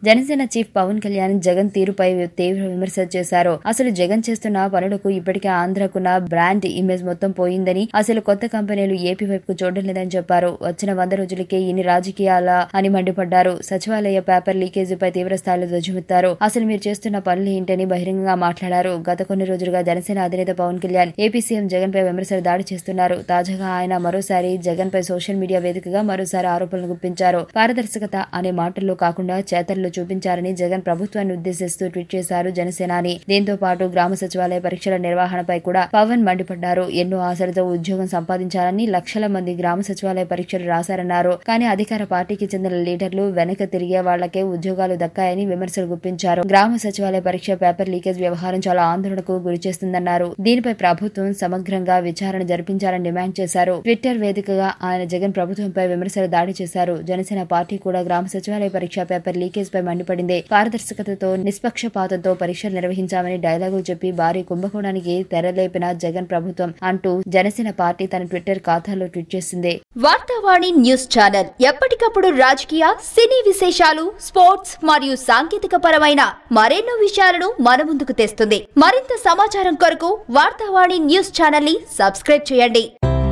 Janasena chief Pawan Kalyan Jagan తీరుపై తీవ్ర విమర్శ చేశారు అసలు జగన్ చేస్తున్న పనులకు ఇప్పటికే ఆంధ్రకున్న బ్రాండ్ ఇమేజ్ మొత్తం పోయిందని అసలు కొత్త కంపెనీలు ఏపీ వైపుకు చూడడం లేదని చెప్పారు వచ్చిన వంద రోజులకే ఇన్ని రాజకీయాల అని మండిపడ్డారు సచివాలయ పేపర్ లీకేజీపై తీవ్ర స్థాయిలో ధ్వజమెత్తారు అసలు మీరు చేస్తున్న పనులు ఏంటని బహిరంగంగా మాట్లాడారు గత కొన్ని రోజులుగా జనసేన అధినేత పవన్ కళ్యాణ్ ఏపీ సీఎం జగన్ పై విమర్శలు దాడి చేస్తున్నారు తాజాగా ఆయన మరోసారి జగన్ పై సోషల్ మీడియా వేదికగా మరోసారి ఆరోపణలు గుప్పించారు పారదర్శకత అనే మాటల్లో కాకుండా చేతల్లో చూపించారని జగన్ ప్రభుత్వాన్ని ఉద్దేశిస్తూ ట్వీట్ చేశారు జనసేనాని దీంతో పాటు గ్రామ సచివాలయ పరీక్షల నిర్వహణపై కూడా పవన్ మండిపడ్డారు ఎన్నో ఆశలతో ఉద్యోగం సంపాదించాలని లక్షల మంది గ్రామ సచివాలయ పరీక్షలు రాశారన్నారు కానీ అధికార పార్టీకి చెందిన లీడర్లు వెనక తిరిగే వాళ్లకే ఉద్యోగాలు దక్కాయని విమర్శలు గుప్పించారు గ్రామ సచివాలయ పరీక్ష పేపర్ లీకేజ్ వ్యవహారం చాలా ఆందోళనకు గురి చేస్తుందన్నారు దీనిపై ప్రభుత్వం సమగ్రంగా విచారణ జరిపించాలని డిమాండ్ చేశారు ట్విట్టర్ వేదికగా ఆయన జగన్ ప్రభుత్వంపై విమర్శలు దాడి చేశారు జనసేన పార్టీ కూడా గ్రామ సచివాలయ పరీక్ష పేపర్ లీకేజ్ పై మండిపడింది పారదర్శకతతో నిష్పక్షపాతంతో పరీక్షలు నిర్వహించామని డైలాగులు చెప్పి భారీ కుంభకోణానికి తెరలేపిన జగన్ ప్రభుత్వం అంటూ జనసేన పార్టీ తన ట్విట్టర్ ఖాతాలో ట్వీట్ చేసింది వార్తావాణి న్యూస్ ఛానల్ ఎప్పటికప్పుడు రాజకీయ సినీ విశేషాలు స్పోర్ట్స్ మరియు సాంకేతిక పరమైన మరెన్నో విషయాలను మన ముందుకు తెస్తుంది మరింత సమాచారం కొరకు వార్తావాణి న్యూస్ ఛానల్ ని సబ్స్క్రైబ్ చేయండి